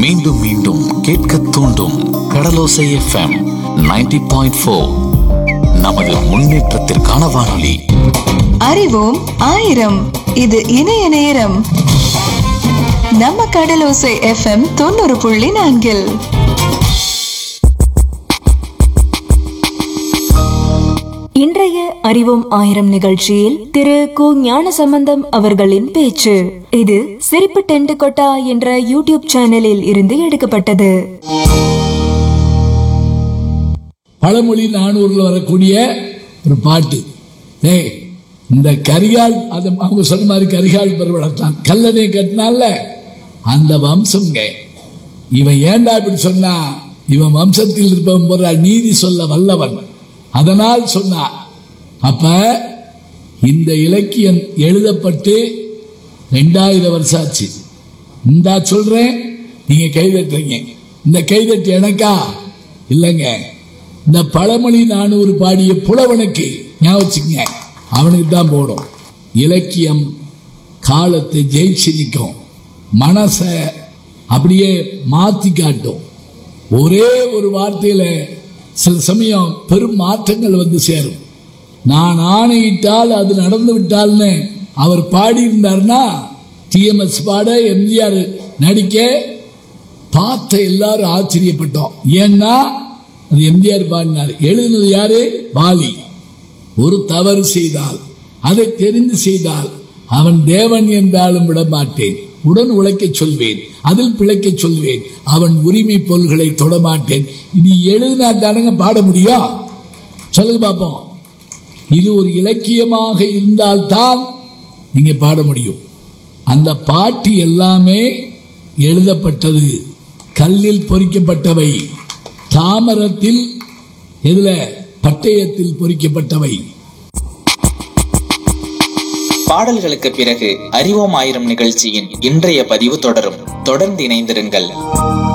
மீண்டும் மீண்டும் கேட்க தூண்டும் கடலோசை எஃப்எம் 90.4 பாயிண்ட் நமது முன்னேற்றத்திற்கான வானொலி அறிவோம் ஆயிரம் இது இணைய நேரம் நம்ம கடலோசை எஃப்எம் தொண்ணூறு புள்ளி நான்கில் இன்றைய அறிவோம் ஆயிரம் நிகழ்ச்சியில் திரு கு ஞானசம்பந்தம் அவர்களின் பேச்சு இது சிரிப்பு டென்ட் கொட்டா என்ற யூடியூப் சேனலில் இருந்து எடுக்கப்பட்டது பழமொழி நானூறுல வரக்கூடிய ஒரு பாட்டு டேய் இந்த கரிகால் அது அவங்க சொன்ன மாதிரி கரிகால் பெருவளத்தான் கல்லணை கட்டினால அந்த வம்சம்ங்க இவன் ஏன்டா இப்படி சொன்னா இவன் வம்சத்தில் இருப்பவன் போற நீதி சொல்ல வல்லவன் அதனால் சொன்னான் அப்ப இந்த இலக்கியம் எழுதப்பட்டு ரெண்டாயிரம் வருஷம் ஆச்சு இந்தா சொல்றேன் நீங்க கைதட்டுறீங்க இந்த கைதட்டு எனக்கா இல்லைங்க இந்த பழமொழி நானூறு பாடிய புலவனுக்கு ஞாபகம் வச்சுக்கங்க அவனுக்கு தான் போடும் இலக்கியம் காலத்தை ஜெயிச்சு நிற்கும் மனசை அப்படியே மாத்தி காட்டும் ஒரே ஒரு வார்த்தையில சில சமயம் பெரும் மாற்றங்கள் வந்து சேரும் நான் ஆணையிட்டால் அது நடந்து விட்டால்னு அவர் பாடியிருந்தார்னா டிஎம்எஸ் பாட எம்ஜிஆர் நடிக்க பார்த்த எல்லாரும் ஆச்சரியப்பட்டோம் ஏன்னா அது எம்ஜிஆர் பாடினார் எழுதினது யாரு வாலி ஒரு தவறு செய்தால் அதை தெரிந்து செய்தால் அவன் தேவன் என்றாலும் விட மாட்டேன் உடன் உழைக்கச் சொல்வேன் அதில் பிழைக்கச் சொல்வேன் அவன் உரிமை பொருள்களை தொடமாட்டேன் இது எழுதினா தானங்க பாட முடியும் சொல்லுங்க பார்ப்போம் இது ஒரு இலக்கியமாக இருந்தால்தான் நீங்க பாட முடியும் அந்த பாட்டு எல்லாமே எழுதப்பட்டது கல்லில் பொறிக்கப்பட்டவை தாமரத்தில் எதுல பட்டயத்தில் பொறிக்கப்பட்டவை பாடல்களுக்கு பிறகு அறிவோம் ஆயிரம் நிகழ்ச்சியின் இன்றைய பதிவு தொடரும் தொடர்ந்து இணைந்திருங்கள்